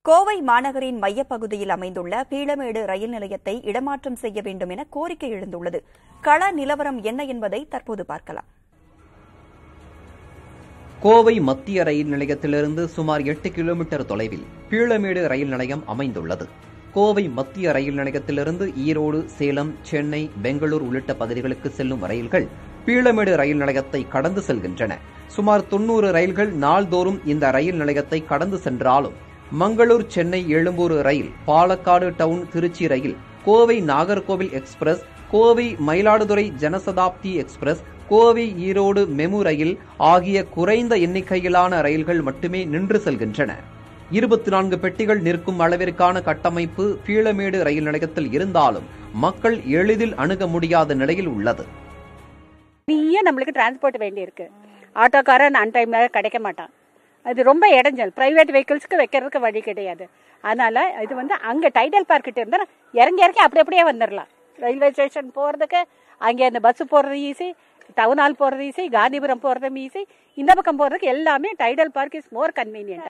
கோவை மாநகரின் மையப்பகுதியில் அமைந்துள்ள பீளமேடு ரயில் நிலையத்தை இடமாற்றம் செய்ய வேண்டும் என கோரிக்கை எழுந்துள்ளது கள நிலவரம் என்ன என்பதை தற்போது பார்க்கலாம் கோவை மத்திய ரயில் நிலையத்திலிருந்து சுமார் எட்டு கிலோமீட்டர் தொலைவில் பீளமேடு ரயில் நிலையம் அமைந்துள்ளது கோவை மத்திய ரயில் நிலையத்திலிருந்து ஈரோடு சேலம் சென்னை பெங்களூர் உள்ளிட்ட பகுதிகளுக்கு செல்லும் ரயில்கள் பீளமேடு ரயில் நிலையத்தை கடந்து செல்கின்றன சுமார் தொன்னூறு ரயில்கள் நாள்தோறும் இந்த ரயில் நிலையத்தை கடந்து சென்றாலும் மங்களூர் சென்னை எழும்பூர் ரயில் பாலக்காடு டவுன் திருச்சி ரயில் Kovai Nagercoil express Kovai Mayiladuthurai Janshatabdi express Kovai Erode MEMU ரயில் ஆகிய குறைந்த எண்ணிக்கையிலான ரயில்கள் மட்டுமே நின்று செல்கின்றன இருபத்தி நான்கு பெட்டிகள் நிற்கும் அளவிற்கான கட்டமைப்பு பீளமேடு ரயில் நிலையத்தில் இருந்தாலும் மக்கள் எளிதில் அணுக முடியாத நிலையில் உள்ளது நிறைய நம்மளுக்கு டிரான்ஸ்போர்ட் வேண்டியிருக்கு ஆட்டோக்காரன் அன் டைம்ல கிடைக்க மாட்டான் அது ரொம்ப இடைஞ்சல் பிரைவேட் வெஹிக்கிள்ஸ்க்கு வைக்கிறதுக்கு வழி கிடையாது அதனால இது வந்து அங்கே டைடல் பார்க் கிட்ட இருந்தால் இறங்கி இறங்கி அப்படி அப்படியே வந்துடலாம் ரயில்வே ஸ்டேஷன் போகிறதுக்கு அங்கே அந்த பஸ் போகிறது ஈஸி டவுன் ஹால் போகிறது ஈஸி காந்திபுரம் போகிறதும் ஈஸி இந்த பக்கம் போகிறதுக்கு எல்லாமே Tidel park is more convenient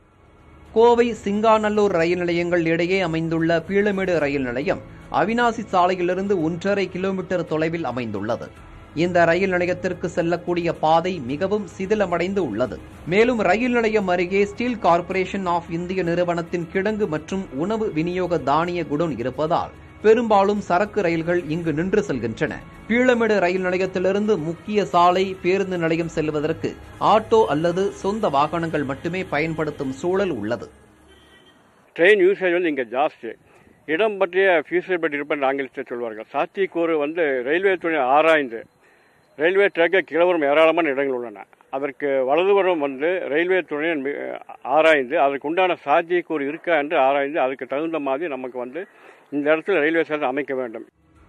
Kovai Singanallur ரயில் நிலையங்கள் இடையே அமைந்துள்ள பீளமேடு ரயில் நிலையம் அவினாசி சாலையிலிருந்து ஒன்றரை கிலோமீட்டர் தொலைவில் அமைந்துள்ளது இந்த ரயில் நிலையத்திற்கு செல்லக்கூடிய பாதை மிகவும் சிதிலமடைந்து உள்ளது மேலும் ரயில் நிலையம் அருகே ஸ்டீல் கார்ப்பரேஷன் ஆஃப் இந்திய நிறுவனத்தின் கிடங்கு மற்றும் உணவு விநியோக தானிய குடோன் இருப்பதால் பெரும்பாலும் சரக்கு ரயில்கள் இங்கு நின்று செல்கின்றன பீளமேடு ரயில் நிலையத்திலிருந்து முக்கிய சாலை பேருந்து நிலையம் செல்வதற்கு ஆட்டோ அல்லது சொந்த வாகனங்கள் மட்டுமே பயன்படுத்தும் சூழல் உள்ளது ட்ரெயின் யூசேஜ் வந்து இங்கே ஜாஸ்தி இடம் பற்றிய ஃபியூசபிலிட்டி இருப்பது ஆங்கிலத்தில் சொல்வார்கள் சாத்தியக்கூறு வந்து ரயில்வே துறை ஆராய்ந்து ரயில்வே ட்ராக்கை கிளவரும் ஏராளமான இடங்கள் உள்ளன அதற்கு வலதுபுறம் வந்து ரயில்வே துறையின் மி- ஆராய்ந்து அதற்கு உண்டான சாத்தியக்கூறு இருக்கா என்று ஆராய்ந்து அதுக்கு தகுந்த மாதிரி நமக்கு வந்து இந்த இடத்துல ரயில்வே ஸ்டேஷன் அமைக்க வேண்டும்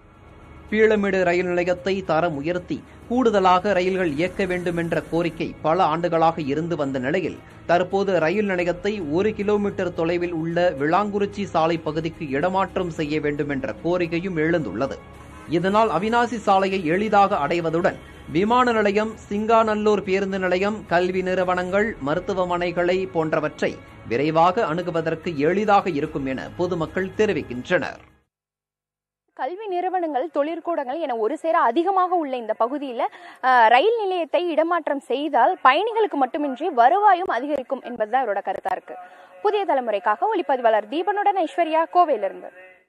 பீளமேடு ரயில் நிலையத்தை தரம் உயர்த்தி கூடுதலாக ரயில்கள் இயக்க வேண்டும் என்ற கோரிக்கை பல ஆண்டுகளாக இருந்து வந்த நிலையில் தற்போது ரயில் நிலையத்தை ஒரு கிலோமீட்டர் தொலைவில் உள்ள விளாங்குறிச்சி சாலை பகுதிக்கு இடமாற்றம் செய்ய வேண்டும் என்ற கோரிக்கையும் எழுந்துள்ளது இதனால் அவினாசி சாலையை எளிதாக அடைவதுடன் விமான நிலையம் சிங்காநல்லூர் பேருந்து நிலையம் கல்வி நிறுவனங்கள் மருத்துவமனைகளை போன்றவற்றை விரைவாக அணுகுவதற்கு எளிதாக இருக்கும் என பொதுமக்கள் தெரிவிக்கின்றனர் கல்வி நிறுவனங்கள் தொழிற்கூடங்கள் என ஒரு சேர அதிகமாக உள்ள இந்த பகுதியில் ரயில் நிலையத்தை இடமாற்றம் செய்தால் பயணிகளுக்கு மட்டுமின்றி வருவாயும் அதிகரிக்கும் என்பதுதான் இவரோட கருத்தா இருக்கு புதிய தலைமுறைக்காக ஒளிப்பதிவாளர் தீபனுடன் ஐஸ்வர்யா கோவையிலிருந்து